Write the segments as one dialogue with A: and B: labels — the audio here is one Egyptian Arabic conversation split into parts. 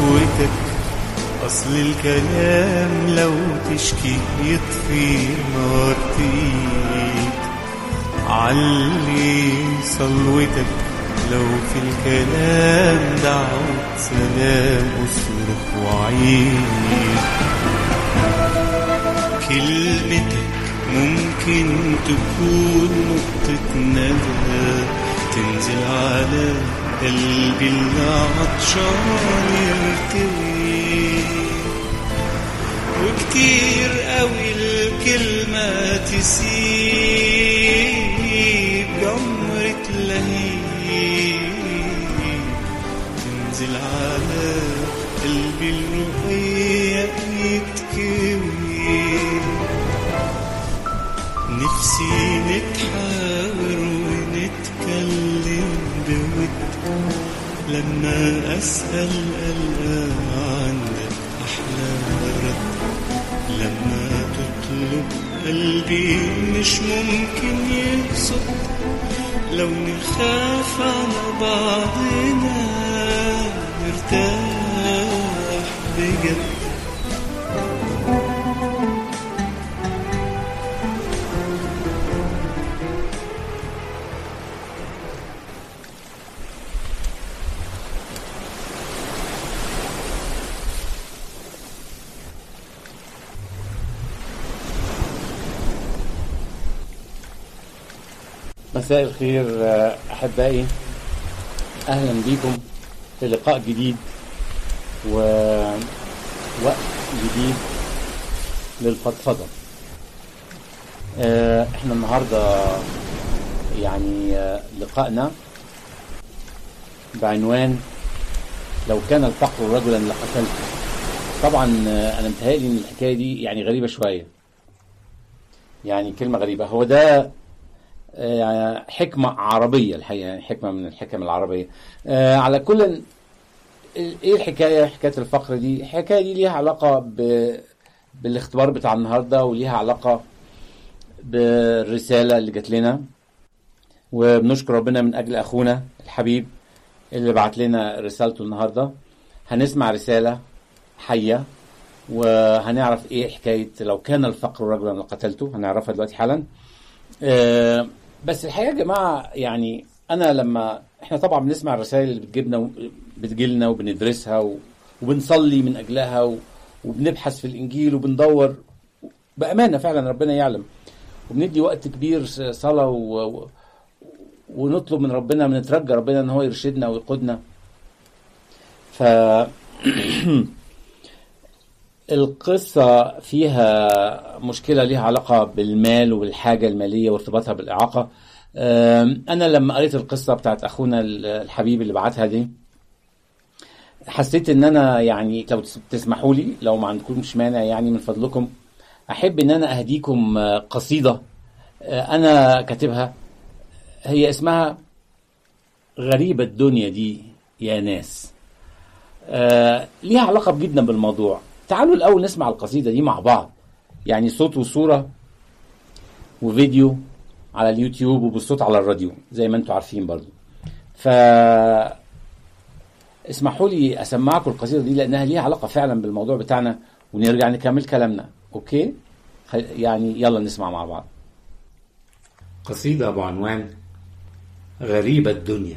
A: شكوتك أصل الكلام لو تشكي يطفي نار تيك علي صلوتك لو في الكلام دعوة سلام اصرخ وعيد كلمتك ممكن تكون نقطة ندى تنزل على قلبي اللي عطشان يرتوي وكتير قوي الكلمة تسيب جمرة لهيب تنزل على قلبي الرقيق يتكوي نفسي نتحاور ونتكلم بود لما أسأل ألقى عندك أحلى رد لما تطلب قلبي مش ممكن يقصد لو نخاف على بعضنا نرتاح بجد
B: مساء الخير آه، أحبائي أهلا بكم في لقاء جديد ووقت جديد للفضفضة آه، احنا النهاردة يعني آه، لقائنا بعنوان لو كان الفقر رجلا لقتلته طبعا آه، انا متهيألي ان الحكاية دي يعني غريبة شوية يعني كلمة غريبة هو ده آه، حكمة عربية الحقيقة يعني حكمة من الحكم العربية آه، على كل ال- ايه الحكاية حكاية الفقر دي الحكاية دي ليها علاقة ب... بالاختبار بتاع النهاردة وليها علاقة بالرسالة اللي جات لنا وبنشكر ربنا من أجل أخونا الحبيب اللي بعت لنا رسالته النهاردة هنسمع رسالة حية وهنعرف ايه حكاية لو كان الفقر رجلا لقتلته هنعرفها دلوقتي حالا آه، بس الحقيقه يا جماعه يعني انا لما احنا طبعا بنسمع الرسائل اللي بتجيبنا و- بتجيلنا وبندرسها و- وبنصلي من اجلها و- وبنبحث في الانجيل وبندور بامانه فعلا ربنا يعلم وبندي وقت كبير س- صلاه و... و... ونطلب من ربنا بنترجى ربنا ان هو يرشدنا ويقودنا ف القصة فيها مشكلة ليها علاقة بالمال وبالحاجة المالية وارتباطها بالإعاقة أم، أنا لما قريت القصة بتاعت أخونا الحبيب اللي بعتها دي حسيت إن أنا يعني لو تسمحوا لي لو ما عندكمش مانع يعني من فضلكم أحب إن أنا أهديكم آه، قصيدة آه، أنا كاتبها هي اسمها غريبة الدنيا دي يا ناس آه، ليها علاقة جدا بالموضوع تعالوا الأول نسمع القصيدة دي مع بعض يعني صوت وصورة وفيديو على اليوتيوب وبالصوت على الراديو زي ما انتم عارفين برضو ف اسمحوا لي اسمعكم القصيدة دي لانها ليها علاقة فعلا بالموضوع بتاعنا ونرجع نكمل كلامنا اوكي خ- يعني يلا نسمع مع بعض
C: قصيدة بعنوان غريبة الدنيا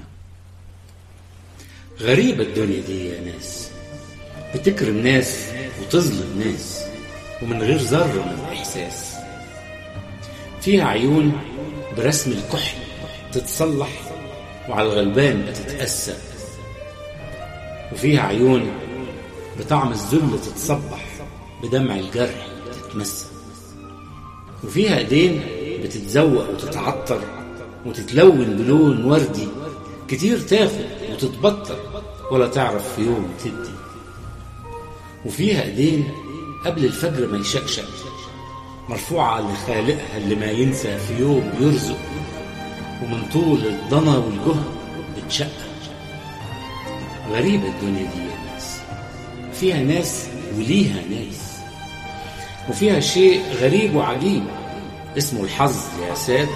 C: غريبة الدنيا دي يا ناس بتكرم ناس وتظلم ناس ومن غير ذرة من الإحساس فيها عيون برسم الكحل تتصلح وعلى الغلبان بتتأسى وفيها عيون بطعم الذل تتصبح بدمع الجرح تتمسك وفيها ايدين بتتزوق وتتعطر وتتلون بلون وردي كتير تاخد وتتبطر ولا تعرف في يوم تدي وفيها ايدين قبل الفجر ما يشقشق مرفوعة لخالقها اللي ما ينسى في يوم يرزق ومن طول الضنا والجهد بتشقق غريبة الدنيا دي يا ناس فيها ناس وليها ناس وفيها شيء غريب وعجيب اسمه الحظ يا ساد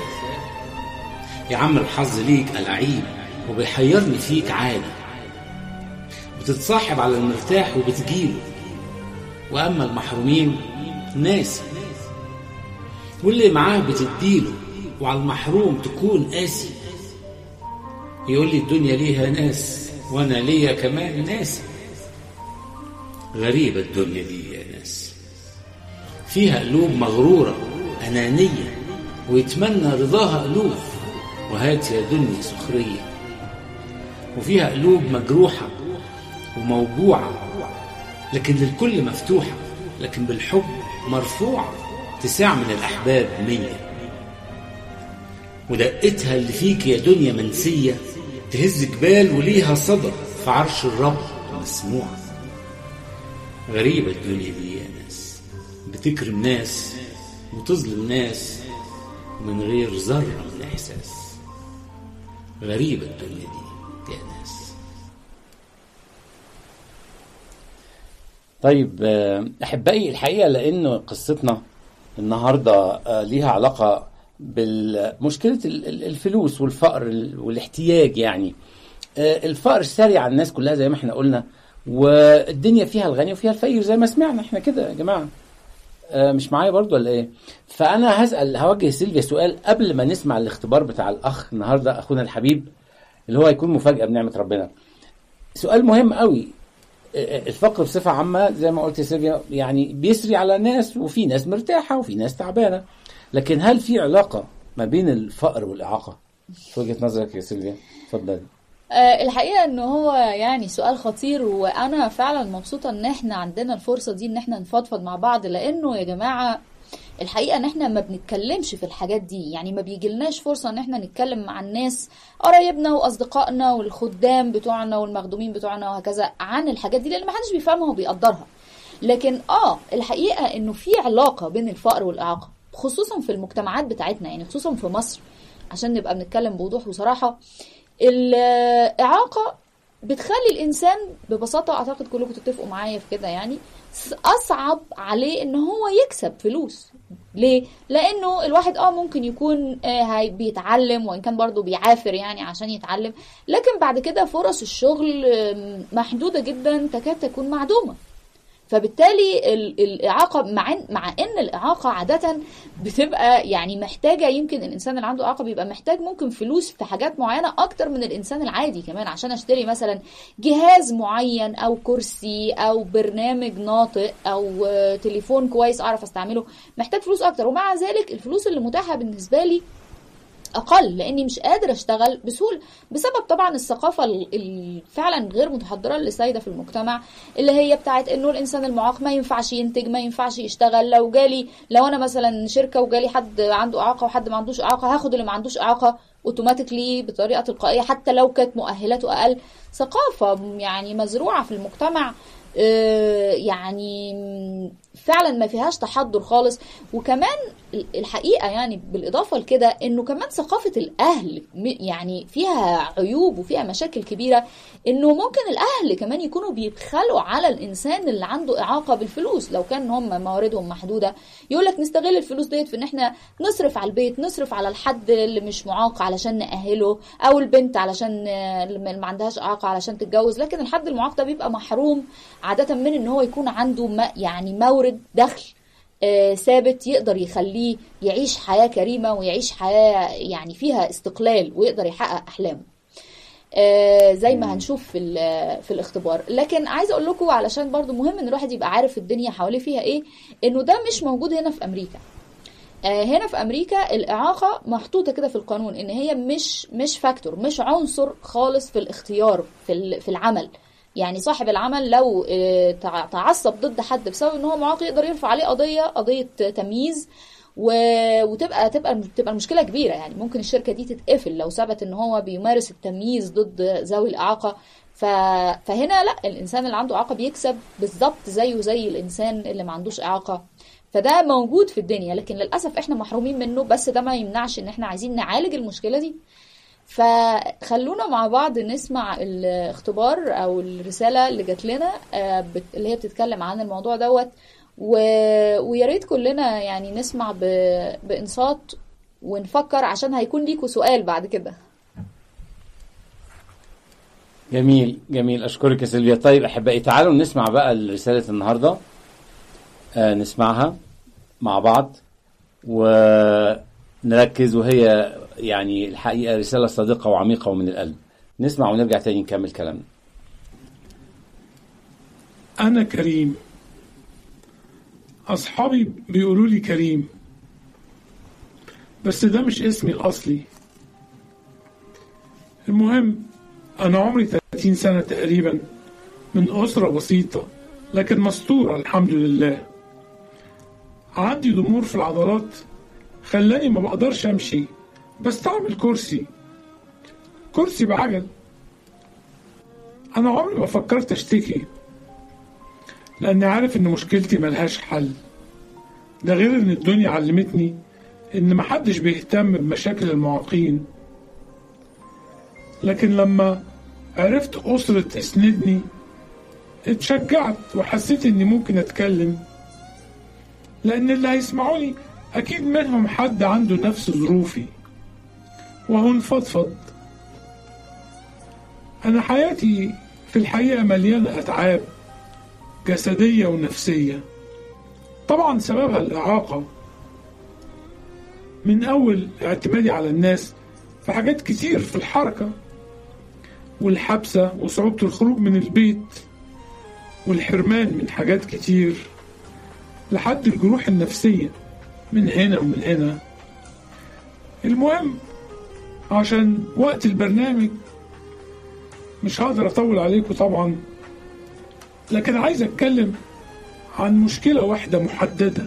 C: يا عم الحظ ليك العيب وبيحيرني فيك عادي بتتصاحب على المرتاح وبتجيله وأما المحرومين ناسي واللي معاه بتديله وعلى المحروم تكون قاسي يقول لي الدنيا ليها ناس وانا ليا كمان ناس غريبة الدنيا دي يا ناس فيها قلوب مغرورة أنانية ويتمنى رضاها ألوف وهات يا دنيا سخرية وفيها قلوب مجروحة وموجوعة لكن للكل مفتوحة لكن بالحب مرفوعة تسع من الأحباب مية ودقتها اللي فيك يا دنيا منسية تهز جبال وليها صدى في عرش الرب مسموعة غريبة الدنيا دي يا ناس بتكرم ناس وتظلم ناس من غير ذرة من إحساس غريبة الدنيا دي يا ناس
B: طيب آه، احبائي الحقيقه لانه قصتنا النهارده آه، ليها علاقه بمشكله ال- ال- الفلوس والفقر ال- والاحتياج يعني آه، الفقر ساري على الناس كلها زي ما احنا قلنا والدنيا فيها الغني وفيها الفقير زي ما سمعنا احنا كده يا جماعه آه، مش معايا برضو ولا ايه فانا هسال هوجه سيلفيا سؤال قبل ما نسمع الاختبار بتاع الاخ النهارده اخونا الحبيب اللي هو هيكون مفاجاه بنعمه ربنا سؤال مهم قوي الفقر بصفة عامة زي ما قلت يا سيلفيا يعني بيسري على ناس وفي ناس مرتاحة وفي ناس تعبانة لكن هل في علاقة ما بين الفقر والإعاقة؟ في وجهة نظرك يا سيلفيا اتفضلي
D: آه، الحقيقة ان هو يعني سؤال خطير وانا فعلا مبسوطة ان احنا عندنا الفرصة دي ان احنا نفضفض مع بعض لانه يا جماعة الحقيقة ان احنا ما بنتكلمش في الحاجات دي يعني ما بيجيلناش فرصة ان احنا نتكلم مع الناس قرايبنا واصدقائنا والخدام بتوعنا والمخدومين بتوعنا وهكذا عن الحاجات دي لان ما حدش بيفهمها وبيقدرها لكن اه الحقيقة انه في علاقة بين الفقر والاعاقة خصوصا في المجتمعات بتاعتنا يعني خصوصا في مصر عشان نبقى بنتكلم بوضوح وصراحة الإعاقة بتخلي الإنسان ببساطة أعتقد كلكم تتفقوا معايا في كده يعني أصعب عليه إن هو يكسب فلوس ليه؟ لأنه الواحد اه ممكن يكون آه هي- بيتعلم وإن كان برضه بيعافر يعني عشان يتعلم لكن بعد كده فرص الشغل آم، محدودة جدا تكاد تكون معدومة فبالتالي ال- الإعاقة مع إن مع إن الإعاقة عادة بتبقى يعني محتاجة يمكن الإنسان اللي عنده إعاقة بيبقى محتاج ممكن فلوس في حاجات معينة أكتر من الإنسان العادي كمان عشان أشتري مثلا جهاز معين أو كرسي أو برنامج ناطق أو آه، تليفون كويس أعرف أستعمله محتاج فلوس أكتر ومع ذلك الفلوس اللي متاحة بالنسبة لي اقل لاني مش قادر اشتغل بسهوله بسبب طبعا الثقافه ال- ال- فعلا غير متحضره اللي سايده في المجتمع اللي هي بتاعت انه الانسان المعاق ما ينفعش ينتج ما ينفعش يشتغل لو جالي لو انا مثلا شركه وجالي حد عنده اعاقه وحد ما عندوش اعاقه هاخد اللي ما عندوش اعاقه اوتوماتيكلي بطريقه تلقائيه حتى لو كانت مؤهلاته اقل ثقافه يعني مزروعه في المجتمع آه، يعني فعلا ما فيهاش تحضر خالص وكمان الحقيقه يعني بالاضافه لكده انه كمان ثقافه الاهل م- يعني فيها عيوب وفيها مشاكل كبيره انه ممكن الاهل كمان يكونوا بيبخلوا على الانسان اللي عنده اعاقه بالفلوس لو كان هم مواردهم محدوده يقول لك نستغل الفلوس ديت في ان احنا نصرف على البيت نصرف على الحد اللي مش معاق علشان نأهله او البنت علشان آه، اللي ما عندهاش اعاقه علشان تتجوز لكن الحد المعاق ده بيبقى محروم عاده من ان هو يكون عنده ما يعني مورد دخل آه، ثابت يقدر يخليه يعيش حياة كريمة ويعيش حياة يعني فيها استقلال ويقدر يحقق أحلامه آه، زي ما هنشوف في ال- في الاختبار لكن عايزه اقول لكم علشان برضو مهم ان الواحد يبقى عارف الدنيا حواليه فيها ايه انه ده مش موجود هنا في امريكا آه، هنا في امريكا الاعاقه محطوطه كده في القانون ان هي مش مش فاكتور مش عنصر خالص في الاختيار في ال- في العمل يعني صاحب العمل لو آه، تع- تعصب ضد حد بسبب ان هو معاق يقدر يرفع عليه قضيه قضيه تمييز و... وتبقى تبقى تبقى المشكله كبيره يعني ممكن الشركه دي تتقفل لو ثبت ان هو بيمارس التمييز ضد ذوي الاعاقه ف... فهنا لا الانسان اللي عنده اعاقه بيكسب بالظبط زيه زي الانسان اللي ما عندوش اعاقه فده موجود في الدنيا لكن للاسف احنا محرومين منه بس ده ما يمنعش ان احنا عايزين نعالج المشكله دي فخلونا مع بعض نسمع الاختبار او الرساله اللي جات لنا آه، بت- اللي هي بتتكلم عن الموضوع دوت و... ويا ريت كلنا يعني نسمع ب... بانصات ونفكر عشان هيكون ليكوا سؤال بعد كده
B: جميل جميل اشكرك يا سيلفيا طيب احبائي تعالوا نسمع بقى رساله النهارده آه نسمعها مع بعض ونركز وهي يعني الحقيقه رساله صادقه وعميقه ومن القلب نسمع ونرجع تاني نكمل كلامنا
E: أنا كريم أصحابي بيقولوا لي كريم بس ده مش اسمي الأصلي المهم أنا عمري 30 سنة تقريبا من أسرة بسيطة لكن مستورة الحمد لله عندي ضمور في العضلات خلاني ما بقدرش أمشي بستعمل كرسي كرسي بعجل أنا عمري ما فكرت أشتكي لأني عارف إن مشكلتي ملهاش حل ده غير إن الدنيا علمتني إن محدش بيهتم بمشاكل المعاقين لكن لما عرفت أسرة تسندني اتشجعت وحسيت إني ممكن أتكلم لأن اللي هيسمعوني أكيد منهم حد عنده نفس ظروفي وهو نفضفض أنا حياتي في الحقيقة مليانة أتعاب جسدية ونفسية طبعا سببها الإعاقة من أول اعتمادي على الناس في حاجات كتير في الحركة والحبسة وصعوبة الخروج من البيت والحرمان من حاجات كتير لحد الجروح النفسية من هنا ومن هنا المهم عشان وقت البرنامج مش هقدر أطول عليكم طبعا لكن عايز أتكلم عن مشكلة واحدة محددة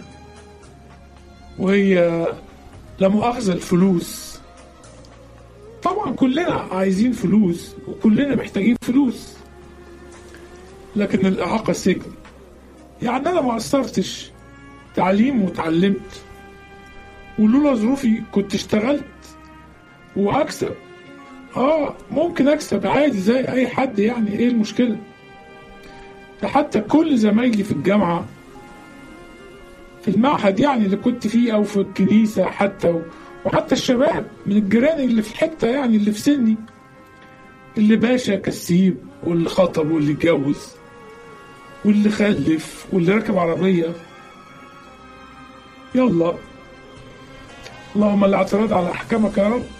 E: وهي لا مؤاخذة الفلوس طبعا كلنا عايزين فلوس وكلنا محتاجين فلوس لكن الإعاقة سجن يعني أنا ما قصرتش تعليم وتعلمت ولولا ظروفي كنت اشتغلت وأكسب آه ممكن أكسب عادي زي أي حد يعني إيه المشكلة ده حتى كل زمايلي في الجامعة في المعهد يعني اللي كنت فيه أو في الكنيسة حتى و... وحتى الشباب من الجيران اللي في الحتة يعني اللي في سني اللي باشا كسيب واللي خطب واللي اتجوز واللي خلف واللي ركب عربية يلا اللهم الاعتراض على أحكامك يا رب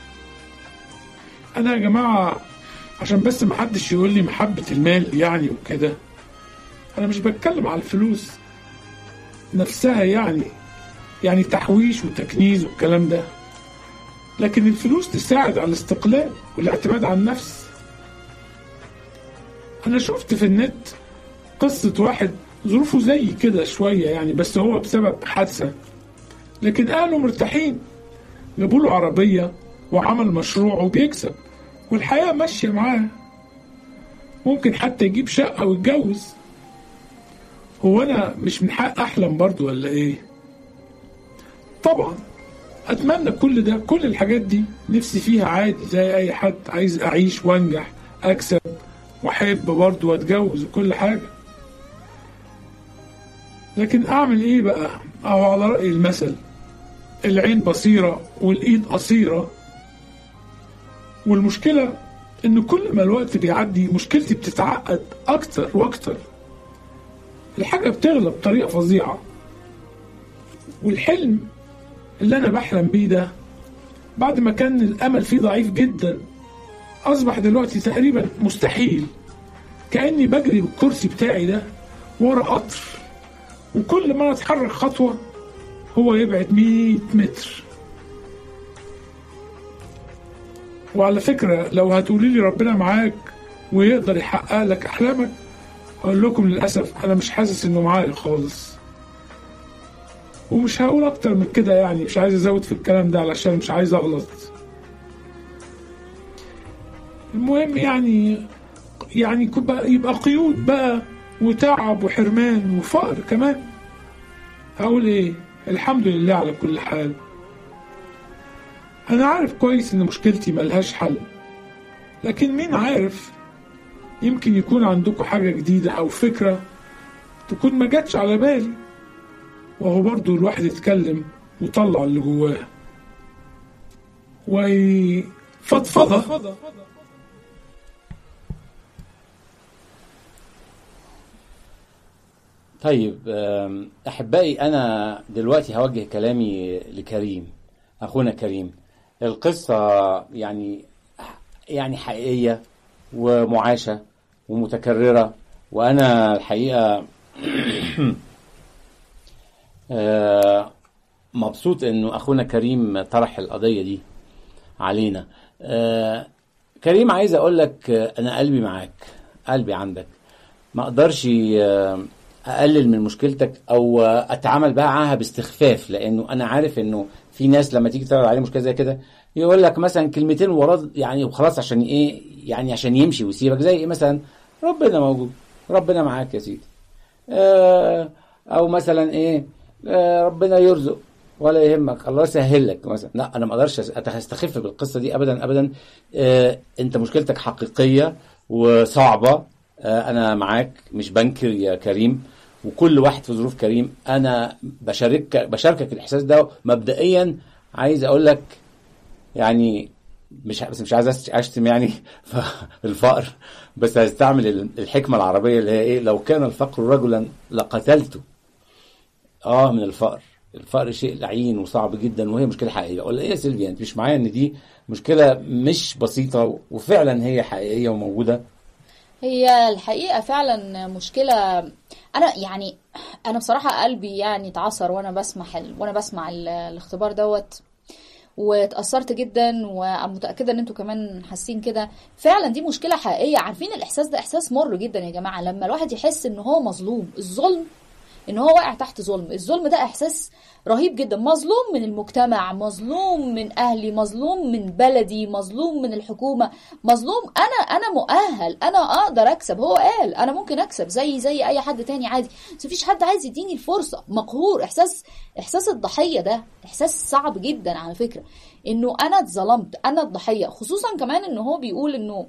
E: أنا يا جماعة عشان بس محدش يقول لي محبة المال يعني وكده أنا مش بتكلم على الفلوس نفسها يعني يعني تحويش وتكنيز والكلام ده لكن الفلوس تساعد على الاستقلال والاعتماد على النفس أنا شفت في النت قصة واحد ظروفه زي كده شوية يعني بس هو بسبب حادثة لكن أهله مرتاحين جابوا له عربية وعمل مشروع وبيكسب والحياة ماشية معاه ممكن حتى يجيب شقة ويتجوز هو أنا مش من حق أحلم برضو ولا إيه طبعا أتمنى كل ده كل الحاجات دي نفسي فيها عادي زي أي حد عايز أعيش وأنجح أكسب وأحب برضو وأتجوز وكل حاجة لكن أعمل إيه بقى أو على رأي المثل العين بصيرة والإيد قصيرة والمشكلة إن كل ما الوقت بيعدي مشكلتي بتتعقد أكتر وأكتر الحاجة بتغلى بطريقة فظيعة والحلم اللي أنا بحلم بيه ده بعد ما كان الأمل فيه ضعيف جدا أصبح دلوقتي تقريبا مستحيل كأني بجري بالكرسي بتاعي ده ورا قطر وكل ما أنا أتحرك خطوة هو يبعد 100 متر وعلى فكرة لو هتقولي لي ربنا معاك ويقدر يحقق لك أحلامك أقول لكم للأسف أنا مش حاسس إنه معايا خالص ومش هقول أكتر من كده يعني مش عايز أزود في الكلام ده علشان مش عايز أغلط المهم يعني يعني يبقى, يبقى قيود بقى وتعب وحرمان وفقر كمان هقول ايه الحمد لله على كل حال انا عارف كويس ان مشكلتي ملهاش حل لكن مين عارف يمكن يكون عندكم حاجة جديدة او فكرة تكون ما جاتش على بالي وهو برضو الواحد يتكلم ويطلع اللي جواه ويفضفضة
B: طيب آم، احبائي انا دلوقتي هوجه كلامي لكريم اخونا كريم القصه يعني يعني حقيقيه ومعاشه ومتكرره وانا الحقيقه آه، مبسوط انه اخونا كريم طرح القضيه دي علينا آه، كريم عايز اقول لك آه، انا قلبي معاك قلبي عندك ما اقدرش آه، اقلل من مشكلتك او آه، اتعامل بقى معاها باستخفاف لانه انا عارف انه في ناس لما تيجي تعرض عليه مشكله زي كده يقول لك مثلا كلمتين وراه يعني وخلاص عشان ايه يعني عشان يمشي ويسيبك زي ايه مثلا ربنا موجود ربنا معاك يا سيدي آه، او مثلا ايه آه، ربنا يرزق ولا يهمك الله يسهل لك مثلا لا انا ما اقدرش أس- استخف بالقصه دي ابدا ابدا آه، انت مشكلتك حقيقيه وصعبه آه، انا معاك مش بنكر يا كريم وكل واحد في ظروف كريم انا بشارك بشاركك الاحساس ده مبدئيا عايز اقول لك يعني مش بس مش عايز أش- اشتم يعني في الفقر بس هستعمل ال- الحكمه العربيه اللي هي ايه لو كان الفقر رجلا لقتلته اه من الفقر الفقر شيء لعين وصعب جدا وهي مشكله حقيقيه ولا ايه يا سيلفيا انت مش معايا ان دي مشكله مش بسيطه وفعلا هي حقيقيه وموجوده
D: هي الحقيقة فعلا مشكلة أنا يعني أنا بصراحة قلبي يعني اتعصر وأنا بسمع ال... وأنا بسمع ال... الاختبار دوت واتأثرت جدا ومتأكدة ان انتوا كمان حاسين كده فعلا دي مشكلة حقيقية عارفين الإحساس ده إحساس مر جدا يا جماعة لما الواحد يحس ان هو مظلوم الظلم ان هو واقع تحت ظلم الظلم ده احساس رهيب جدا مظلوم من المجتمع مظلوم من اهلي مظلوم من بلدي مظلوم من الحكومه مظلوم انا انا مؤهل انا اقدر اكسب هو قال انا ممكن اكسب زي زي اي حد تاني عادي بس مفيش حد عايز يديني الفرصه مقهور احساس احساس الضحيه ده احساس صعب جدا على فكره انه انا اتظلمت انا الضحيه خصوصا كمان ان هو بيقول انه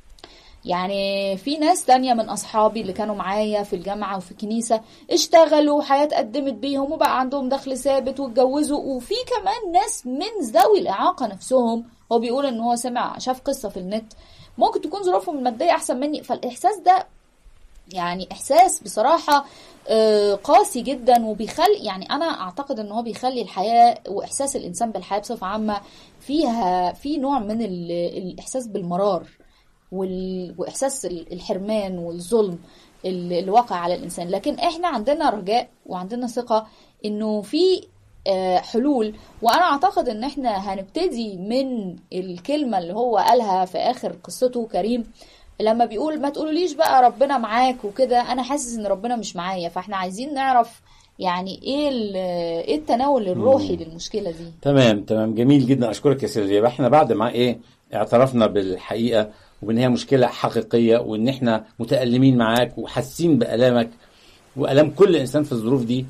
D: يعني في ناس تانية من أصحابي اللي كانوا معايا في الجامعة وفي الكنيسة اشتغلوا وحياة قدمت بيهم وبقى عندهم دخل ثابت واتجوزوا وفي كمان ناس من ذوي الإعاقة نفسهم هو بيقول إن هو سمع شاف قصة في النت ممكن تكون ظروفهم المادية أحسن مني فالإحساس ده يعني إحساس بصراحة آه، قاسي جدا وبيخلي يعني أنا أعتقد إن هو بيخلي الحياة وإحساس الإنسان بالحياة بصفة عامة فيها في نوع من ال- الإحساس بالمرار وال... واحساس ال- الحرمان والظلم ال- اللي واقع على الانسان لكن احنا عندنا رجاء وعندنا ثقه انه في آه، حلول وانا اعتقد ان احنا هنبتدي من الكلمه اللي هو قالها في اخر قصته كريم لما بيقول ما تقولوليش بقى ربنا معاك وكده انا حاسس ان ربنا مش معايا فاحنا عايزين نعرف يعني ايه ال- ايه التناول الروحي للمشكله دي
B: تمام تمام جميل جدا اشكرك يا سيلفيا يبقى احنا بعد ما ايه اعترفنا بالحقيقه وان هي مشكله حقيقيه وان احنا متالمين معاك وحاسين بالامك والام كل انسان في الظروف دي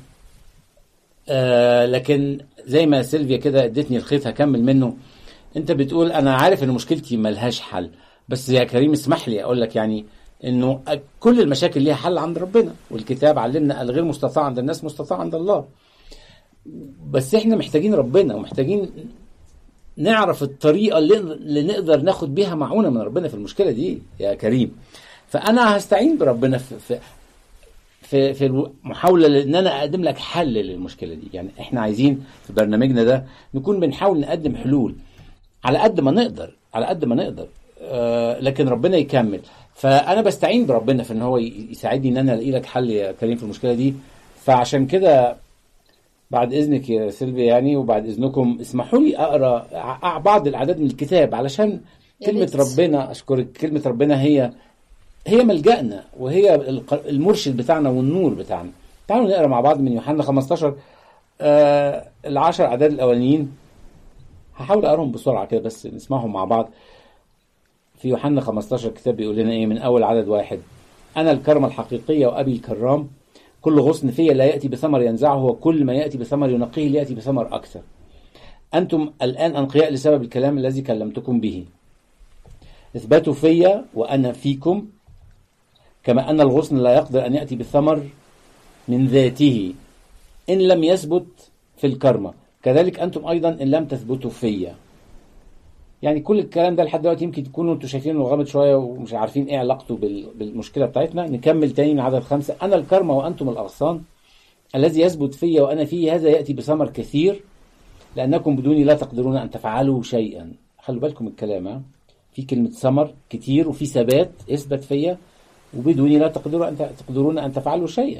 B: آه لكن زي ما سيلفيا كده ادتني الخيط هكمل منه انت بتقول انا عارف ان مشكلتي ملهاش حل بس يا كريم اسمح لي اقول لك يعني انه كل المشاكل ليها حل عند ربنا والكتاب علمنا الغير مستطاع عند الناس مستطاع عند الله بس احنا محتاجين ربنا ومحتاجين نعرف الطريقه اللي, اللي نقدر ناخد بيها معونه من ربنا في المشكله دي يا كريم فانا هستعين بربنا في في في, في المحاوله ان انا اقدم لك حل للمشكله دي يعني احنا عايزين في برنامجنا ده نكون بنحاول نقدم حلول على قد ما نقدر على قد ما نقدر آه لكن ربنا يكمل فانا بستعين بربنا في ان هو ي- يساعدني ان انا الاقي لك حل يا كريم في المشكله دي فعشان كده بعد اذنك يا سيلفيا يعني وبعد اذنكم اسمحوا لي اقرا ع- بعض الاعداد من الكتاب علشان
D: يا
B: كلمه
D: ريت.
B: ربنا اشكرك كلمه ربنا هي هي ملجأنا وهي الق- المرشد بتاعنا والنور بتاعنا تعالوا نقرا مع بعض من يوحنا 15 آه العشر اعداد الاولانيين هحاول اقراهم بسرعه كده بس نسمعهم مع بعض في يوحنا 15 الكتاب بيقول لنا ايه من اول عدد واحد انا الكرمه الحقيقيه وابي الكرام كل غصن فيا لا ياتي بثمر ينزعه وكل ما ياتي بثمر ينقيه لياتي بثمر اكثر انتم الان انقياء لسبب الكلام الذي كلمتكم به اثبتوا فيا وانا فيكم كما ان الغصن لا يقدر ان ياتي بالثمر من ذاته ان لم يثبت في الكرمه كذلك انتم ايضا ان لم تثبتوا فيا يعني كل الكلام ده لحد دلوقتي يمكن تكونوا انتوا شايفينه غامض شويه ومش عارفين ايه علاقته بال- بالمشكله بتاعتنا نكمل تاني من عدد خمسه انا الكرمه وانتم الاغصان الذي يثبت في وانا فيه هذا ياتي بثمر كثير لانكم بدوني لا تقدرون ان تفعلوا شيئا خلوا بالكم من الكلام ها في كلمه ثمر كتير وفي ثبات اثبت فيا وبدوني لا تقدرون ان تقدرون ان تفعلوا شيئا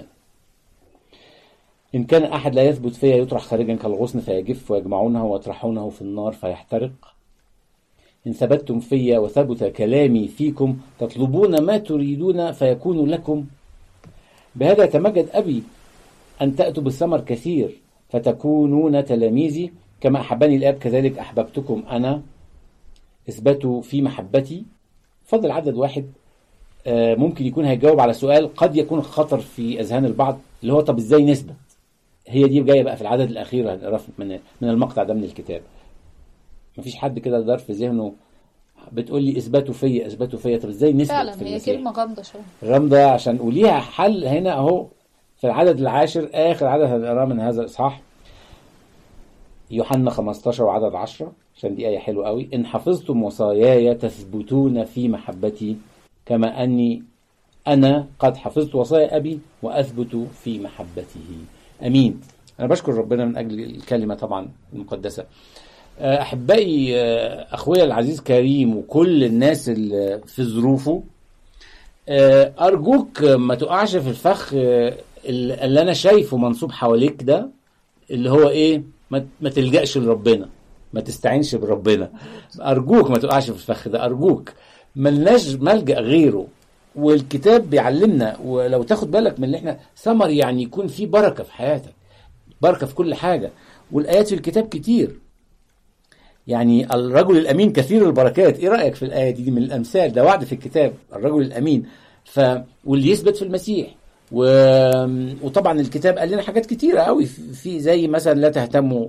B: إن كان أحد لا يثبت فيها يطرح خارجا كالغصن فيجف ويجمعونه ويطرحونه في النار فيحترق إن ثبتتم في وثبت كلامي فيكم تطلبون ما تريدون فيكون لكم بهذا يتمجد أبي أن تأتوا بالثمر كثير فتكونون تلاميذي كما أحبني الآب كذلك أحببتكم أنا اثبتوا في محبتي فضل عدد واحد آه، ممكن يكون هيجاوب على سؤال قد يكون خطر في أذهان البعض اللي هو طب إزاي نثبت هي دي جايه بقى في العدد الاخير هنقراه من من المقطع ده من الكتاب مفيش حد كده دار في ذهنه بتقول لي اثبتوا فيا اثبتوا فيا طب ازاي نثبت
D: فعلا
B: في
D: هي
B: المسيح
D: كلمه غامضه شويه
B: الغمضة عشان وليها حل هنا اهو في العدد العاشر اخر عدد هنقراه من هذا الاصحاح يوحنا 15 وعدد 10 عشان دي آية حلوة قوي إن حفظتم وصاياي تثبتون في محبتي كما أني أنا قد حفظت وصايا أبي وأثبت في محبته أمين أنا بشكر ربنا من أجل الكلمة طبعا المقدسة آه، أحبائي آه، أخويا العزيز كريم وكل الناس اللي في ظروفه آه، أرجوك ما تقعش في الفخ آه، اللي أنا شايفه منصوب حواليك ده اللي هو إيه ما ما تلجأش لربنا ما تستعينش بربنا أرجوك ما تقعش في الفخ ده أرجوك ملناش ملجأ غيره والكتاب بيعلمنا ولو تاخد بالك من اللي احنا ثمر يعني يكون في بركة في حياتك بركة في كل حاجة والآيات في الكتاب كتير يعني الرجل الأمين كثير البركات إيه رأيك في الآية دي, دي من الأمثال ده وعد في الكتاب الرجل الأمين ف واللي يثبت في المسيح و... وطبعا الكتاب قال لنا حاجات كتيرة قوي في في زي مثلا لا تهتموا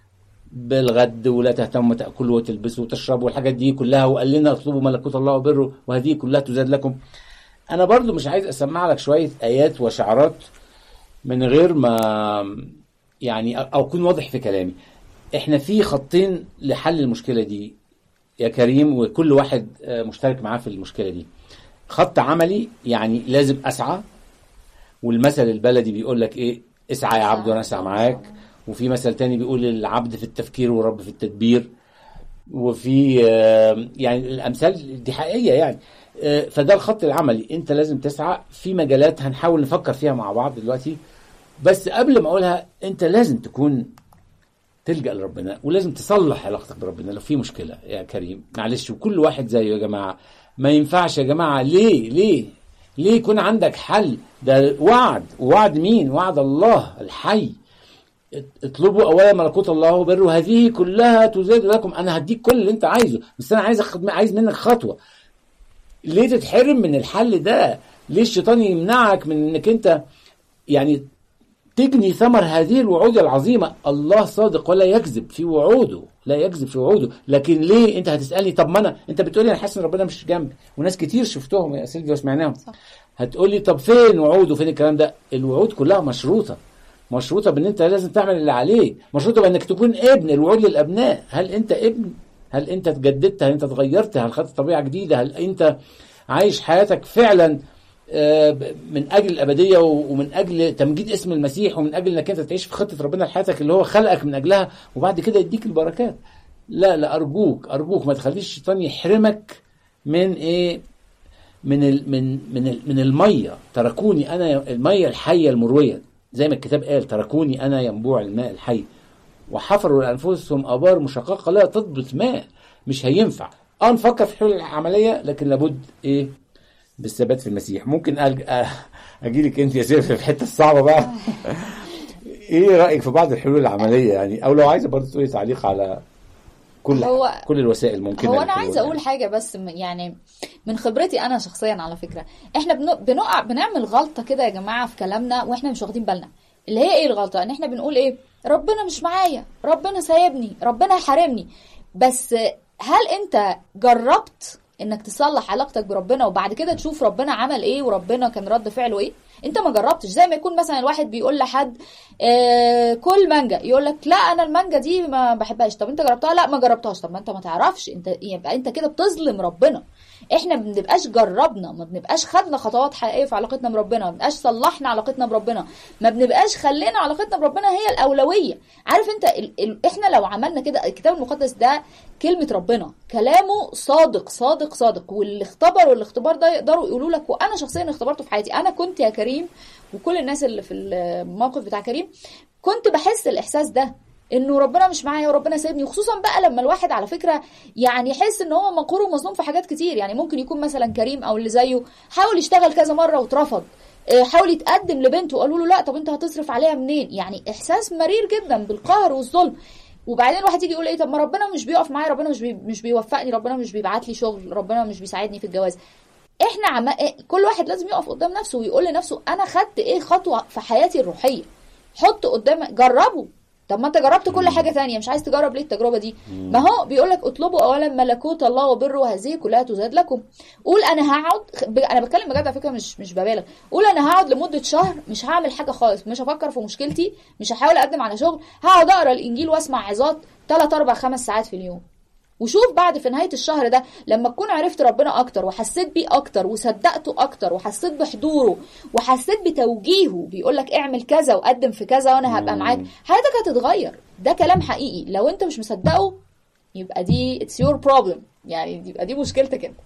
B: بالغد ولا تهتموا تأكلوا وتلبسوا وتشربوا والحاجات دي كلها وقال لنا اطلبوا ملكوت الله وبره وهذه كلها تزاد لكم أنا برضو مش عايز أسمع لك شوية آيات وشعارات من غير ما يعني أو أكون واضح في كلامي احنا في خطين لحل المشكله دي يا كريم وكل واحد آه، مشترك معاه في المشكله دي خط عملي يعني لازم اسعى والمثل البلدي بيقول لك ايه اسعى يا عبد وانا اسعى معاك وفي مثل تاني بيقول العبد في التفكير والرب في التدبير وفي آه، يعني الامثال دي حقيقيه يعني آه، فده الخط العملي انت لازم تسعى في مجالات هنحاول نفكر فيها مع بعض دلوقتي بس قبل ما اقولها انت لازم تكون تلجأ لربنا ولازم تصلح علاقتك بربنا لو في مشكلة يا كريم معلش وكل واحد زيه يا جماعة ما ينفعش يا جماعة ليه ليه ليه يكون عندك حل ده وعد وعد مين وعد الله الحي اطلبوا اولا ملكوت الله وبره هذه كلها تزاد لكم انا هديك كل اللي انت عايزه بس انا عايز اخد عايز منك خطوه ليه تتحرم من الحل ده ليه الشيطان يمنعك من انك انت يعني تجني ثمر هذه الوعود العظيمة الله صادق ولا يكذب في وعوده لا يكذب في وعوده لكن ليه انت هتسألني طب ما انا انت بتقولي انا حاسس ان ربنا مش جنبي وناس كتير شفتهم يا سيلفيا وسمعناهم
D: صح.
B: هتقولي طب فين وعوده فين الكلام ده الوعود كلها مشروطة مشروطة بان انت لازم تعمل اللي عليه مشروطة بانك تكون ابن الوعود للابناء هل انت ابن هل انت اتجددت هل انت اتغيرت هل خدت طبيعة جديدة هل انت عايش حياتك فعلا آه، من اجل الابديه و- ومن اجل تمجيد اسم المسيح ومن اجل انك انت تعيش في خطه ربنا لحياتك اللي هو خلقك من اجلها وبعد كده يديك البركات لا لا ارجوك ارجوك ما تخليش الشيطان يحرمك من ايه من ال من من ال من الميه تركوني انا الميه الحيه المرويه زي ما الكتاب قال تركوني انا ينبوع الماء الحي وحفروا لانفسهم ابار مشققه لا تضبط ماء مش هينفع اه نفكر في حلول عمليه لكن لابد ايه بالثبات في المسيح ممكن ألج... اجي لك انت يا سيف في الحته الصعبه بقى ايه رايك في بعض الحلول العمليه يعني او لو عايزه برضه تقولي تعليق على كل
D: هو-
B: كل الوسائل ممكنه
D: هو انا
B: للحلول
D: عايزه اقول
B: يعني.
D: حاجه بس م- يعني من خبرتي انا شخصيا على فكره احنا بن- بنقع بنعمل غلطه كده يا جماعه في كلامنا واحنا مش واخدين بالنا اللي هي ايه الغلطه ان احنا بنقول ايه ربنا مش معايا ربنا سايبني ربنا هيحارمني بس هل انت جربت انك تصلح علاقتك بربنا وبعد كده تشوف ربنا عمل ايه وربنا كان رد فعله ايه انت ما جربتش زي ما يكون مثلا الواحد بيقول لحد آه كل مانجا يقول لك لا انا المانجا دي ما بحبهاش طب انت جربتها لا ما جربتهاش طب ما انت ما تعرفش انت يبقى انت كده بتظلم ربنا احنا ما بنبقاش جربنا ما بنبقاش خدنا خطوات حقيقيه في علاقتنا بربنا ما بنبقاش صلحنا علاقتنا بربنا ما بنبقاش خلينا علاقتنا بربنا هي الاولويه عارف انت ال... ال... احنا لو عملنا كده الكتاب المقدس ده كلمه ربنا كلامه صادق صادق صادق واللي اختبروا الاختبار ده يقدروا يقولوا لك وانا شخصيا اختبرته في حياتي انا كنت يا كريم وكل الناس اللي في الموقف بتاع كريم كنت بحس الاحساس ده انه ربنا مش معايا وربنا سايبني وخصوصا بقى لما الواحد على فكره يعني يحس ان هو مقهور ومظلوم في حاجات كتير يعني ممكن يكون مثلا كريم او اللي زيه حاول يشتغل كذا مره واترفض آه، حاول يتقدم لبنته وقالوا له لا طب انت هتصرف عليها منين يعني احساس مرير جدا بالقهر والظلم وبعدين الواحد يجي يقول ايه طب ما ربنا مش بيقف معايا ربنا مش بي مش بيوفقني ربنا مش بيبعت لي شغل ربنا مش بيساعدني في الجواز احنا عم... إيه، كل واحد لازم يقف قدام نفسه ويقول لنفسه انا خدت ايه خطوه في حياتي الروحيه حط قدام جربه طب ما انت جربت كل حاجه تانية مش عايز تجرب ليه التجربه دي ما هو بيقول لك اطلبوا اولا ملكوت الله وبره وهذه كلها تزاد لكم قول انا هقعد ب- انا بتكلم بجد على فكره مش مش ببالغ قول انا هقعد لمده شهر مش هعمل حاجه خالص مش هفكر في مشكلتي مش هحاول اقدم على شغل هقعد اقرا الانجيل واسمع عظات 3 4 5 ساعات في اليوم وشوف بعد في نهاية الشهر ده لما تكون عرفت ربنا أكتر وحسيت بيه أكتر وصدقته أكتر وحسيت بحضوره وحسيت بتوجيهه بيقولك اعمل كذا وقدم في كذا وأنا هبقى معاك حياتك هتتغير ده كلام حقيقي لو أنت مش مصدقه يبقى دي it's your problem يعني يبقى دي مشكلتك أنت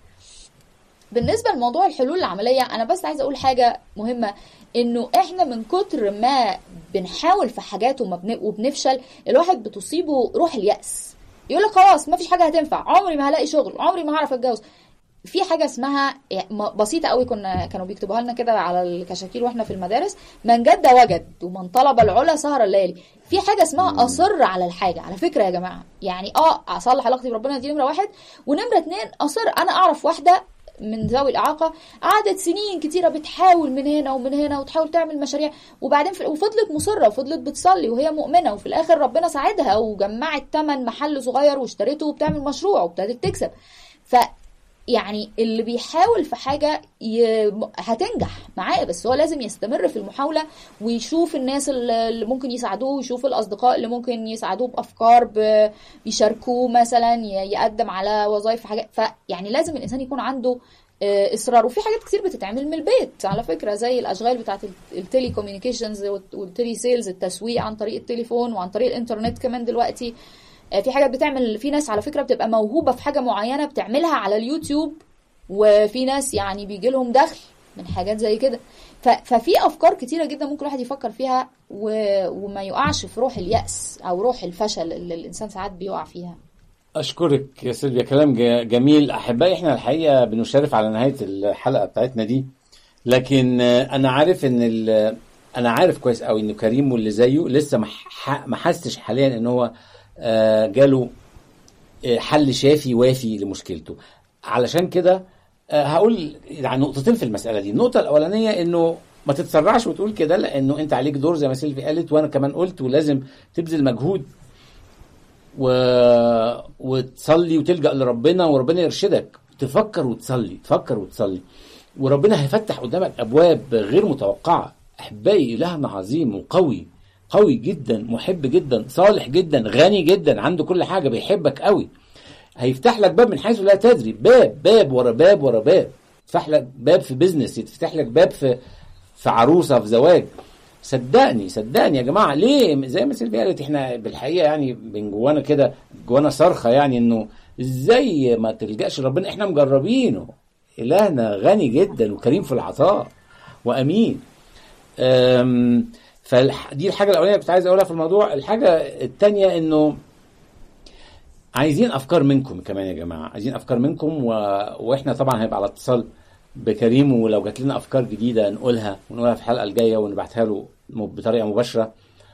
D: بالنسبة لموضوع الحلول العملية أنا بس عايزة أقول حاجة مهمة إنه إحنا من كتر ما بنحاول في حاجات وما بن- وبنفشل الواحد بتصيبه روح اليأس يقول لك خلاص ما فيش حاجة هتنفع عمري ما هلاقي شغل عمري ما هعرف أتجوز في حاجة اسمها يعني م- بسيطة قوي كنا كانوا بيكتبوها لنا كده على الكشاكيل واحنا في المدارس من جد وجد ومن طلب العلا سهر الليالي في حاجة اسمها أصر على الحاجة على فكرة يا جماعة يعني اه أصلح علاقتي بربنا دي نمرة واحد ونمرة اتنين أصر أنا أعرف واحدة من ذوي الإعاقة قعدت سنين كتيرة بتحاول من هنا ومن هنا وتحاول تعمل مشاريع وبعدين في وفضلت مصرة وفضلت بتصلي وهي مؤمنة وفي الآخر ربنا ساعدها وجمعت تمن محل صغير واشترته وبتعمل مشروع وابتدت تكسب ف يعني اللي بيحاول في حاجة ي... هتنجح معاه بس هو لازم يستمر في المحاولة ويشوف الناس اللي اللي ممكن يساعدوه ويشوف الأصدقاء اللي ممكن يساعدوه بأفكار ب... يشاركوه مثلا ي- يقدم على وظائف حاجات فيعني لازم الإنسان يكون عنده آه، اصرار وفي حاجات كتير بتتعمل من البيت على فكره زي الاشغال بتاعت التلي كوميونيكيشنز والتلي سيلز التسويق عن طريق التليفون وعن طريق الانترنت كمان دلوقتي آه، في حاجات بتعمل في ناس على فكره بتبقى موهوبه في حاجه معينه بتعملها على اليوتيوب وفي ناس يعني بيجي لهم دخل من حاجات زي كده ف- ففي افكار كتيره جدا ممكن الواحد يفكر فيها و... وما يقعش في روح اليأس او روح الفشل اللي الانسان ساعات بيقع فيها
B: أشكرك يا سيلفيا كلام ج- جميل أحبائي إحنا الحقيقة بنشرف على نهاية الحلقة بتاعتنا دي لكن آه، أنا عارف إن ال- أنا عارف كويس قوي إن كريم واللي زيه لسه ما ح- ما حسش حاليا إن هو آه، جاله آه، حل شافي وافي لمشكلته علشان كده آه، هقول يعني نقطتين في المسألة دي النقطة الأولانية إنه ما تتسرعش وتقول كده لأنه أنت عليك دور زي ما سيلفي قالت وأنا كمان قلت ولازم تبذل مجهود و... وتصلي وتلجأ لربنا وربنا يرشدك تفكر وتصلي تفكر وتصلي وربنا هيفتح قدامك أبواب غير متوقعة أحبائي إلهنا عظيم وقوي قوي جدا محب جدا صالح جدا غني جدا عنده كل حاجة بيحبك قوي هيفتح لك باب من حيث لا تدري باب باب ورا باب ورا باب يفتح لك باب في بيزنس يفتح لك باب في في عروسه في زواج صدقني صدقني يا جماعه ليه زي ما سيلفيا قالت احنا بالحقيقه يعني من جوانا كده جوانا صرخه يعني انه ازاي ما تلجاش ربنا احنا مجربينه الهنا غني جدا وكريم في العطاء وامين أم، فدي الحاجه الاولانيه اللي كنت عايز اقولها في الموضوع الحاجه الثانيه انه عايزين افكار منكم كمان يا جماعه عايزين افكار منكم و... واحنا طبعا هيبقى على اتصال بكريم ولو جات لنا افكار جديده نقولها ونقولها في الحلقه الجايه ونبعتها له م- بطريقه مباشره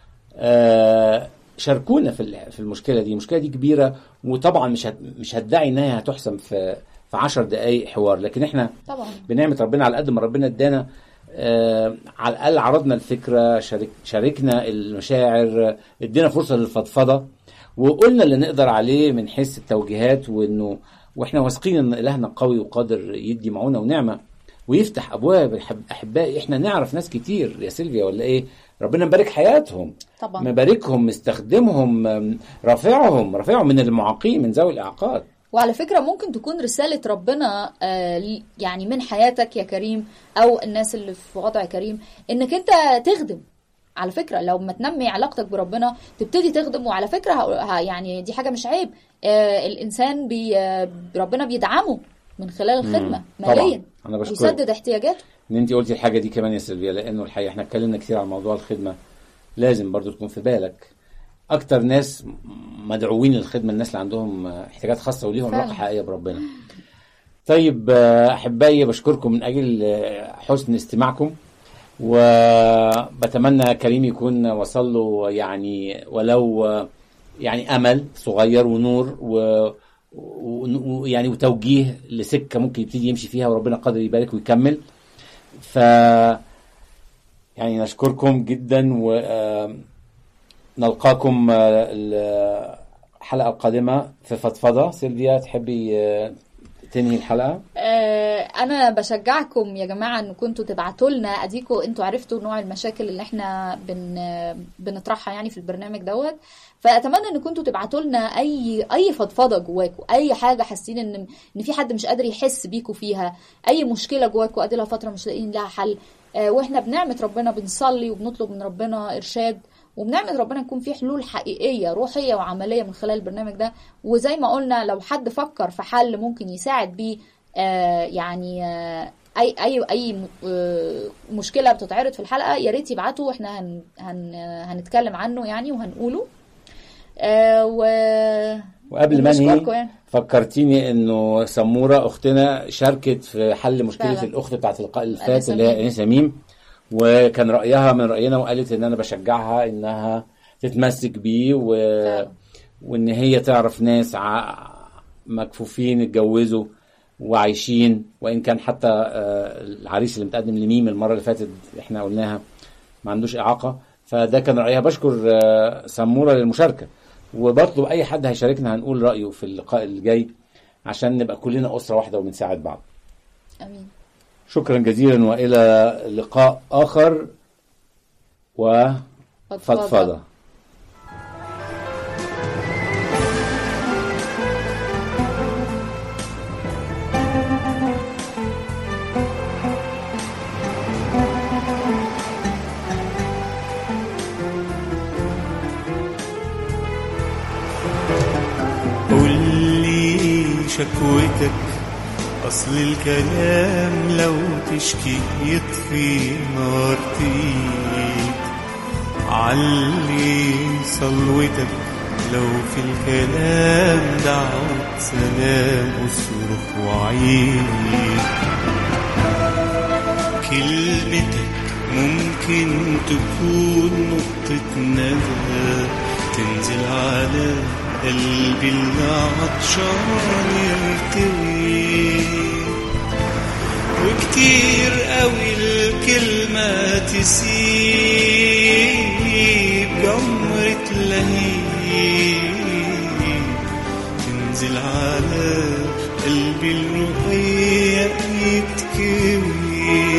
B: آه شاركونا في ال- في المشكله دي المشكله دي كبيره وطبعا مش هت... مش هتدعي انها هتحسم في في 10 دقائق حوار لكن احنا
D: طبعا
B: بنعمة ربنا على قد ما ربنا ادانا آه على الاقل عرضنا الفكره شارك شاركنا المشاعر آه، ادينا فرصه للفضفضه وقلنا اللي نقدر عليه من حيث التوجيهات وانه واحنا واثقين ان الهنا قوي وقادر يدي معونه ونعمه ويفتح ابواب الحب- احبائي احنا نعرف ناس كتير يا سيلفيا ولا ايه ربنا مبارك حياتهم
D: طبعا
B: مباركهم مستخدمهم أم، رافعهم رافعهم من المعاقين من ذوي الاعاقات
D: وعلى فكرة ممكن تكون رسالة ربنا آه، ل- يعني من حياتك يا كريم أو الناس اللي في وضع كريم إنك أنت تخدم على فكرة لو ما تنمي علاقتك بربنا تبتدي تخدم وعلى فكرة ه- ه- يعني دي حاجة مش عيب آه، الإنسان بي آه، ربنا بيدعمه من خلال الخدمة
B: طبعاً.
D: ماليا
B: أنا بشكرك.
D: ويسدد احتياجاته
B: ان انت قلتي الحاجه دي كمان يا سيلفيا لانه الحقيقه احنا اتكلمنا كتير عن موضوع الخدمه لازم برضو تكون في بالك اكتر ناس مدعوين للخدمه الناس اللي عندهم احتياجات خاصه وليهم
D: فعلا.
B: علاقه حقيقيه بربنا طيب آه، احبائي بشكركم من اجل آه، حسن استماعكم وبتمنى كريم يكون وصل له يعني ولو آه، يعني امل صغير ونور و و- ويعني وتوجيه لسكه ممكن يبتدي يمشي فيها وربنا قادر يبارك ويكمل ف يعني نشكركم جدا ونلقاكم الحلقه القادمه في فضفضه سيلفيا تحبي آه، تنهي الحلقه
D: آه، انا بشجعكم يا جماعه ان كنتوا تبعتوا لنا اديكوا انتوا عرفتوا نوع المشاكل اللي احنا بن بنطرحها يعني في البرنامج دوت فاتمنى ان كنتوا تبعتوا لنا اي اي فضفضه جواكوا اي حاجه حاسين ان ان في حد مش قادر يحس بيكوا فيها اي مشكله جواكوا ادي لها فتره مش لاقيين لها حل آه، واحنا بنعمه ربنا بنصلي وبنطلب من ربنا ارشاد وبنعمة ربنا يكون في حلول حقيقية روحية وعملية من خلال البرنامج ده وزي ما قلنا لو حد فكر في حل ممكن يساعد بيه آه، يعني آه، اي اي اي م- آه، مشكله بتتعرض في الحلقه يا ريت يبعتوا واحنا هن هن هنتكلم عنه يعني وهنقوله آه، و
B: وقبل ما
D: ونشكركم
B: انهي
D: يعني.
B: فكرتيني انه سموره اختنا شاركت في حل مشكله
D: فعلا.
B: الاخت بتاعت اللقاء اللي
D: أنا
B: فات اللي هي
D: سميم.
B: انسه ميم وكان رايها من راينا وقالت ان انا بشجعها انها تتمسك بيه و...
D: فعلا.
B: وان هي تعرف ناس ع... مكفوفين اتجوزوا وعايشين وان كان حتى آه، العريس اللي متقدم لميم المره اللي فاتت احنا قلناها ما عندوش اعاقه فده كان رايها بشكر آه، سموره للمشاركه وبطلب اي حد هيشاركنا هنقول رايه في اللقاء الجاي عشان نبقى كلنا اسره واحده وبنساعد بعض
D: امين
B: شكرا جزيلا والى لقاء اخر وفضفضه
A: قول لي شكوتك أصل الكلام لو تشكي يطفي نار تقيل علي صلوتك لو في الكلام دعوة سلام أصرخ وعيد كلمتك ممكن تكون نقطة ندى تنزل على قلبي اللي عطشان يرتوي وكتير قوي الكلمة تسيب جمرة لهيب تنزل على قلبي الرقيق يتكوي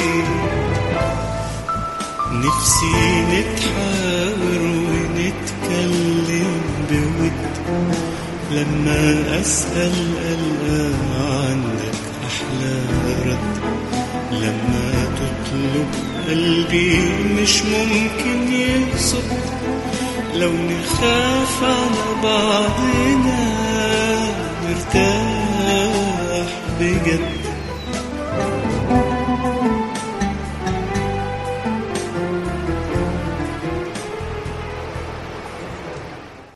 A: نفسي نتحاور ونتكلم بود لما أسأل ألقى عندك أحلى رد لما تطلب قلبي مش ممكن يقصد لو نخاف على بعضنا نرتاح بجد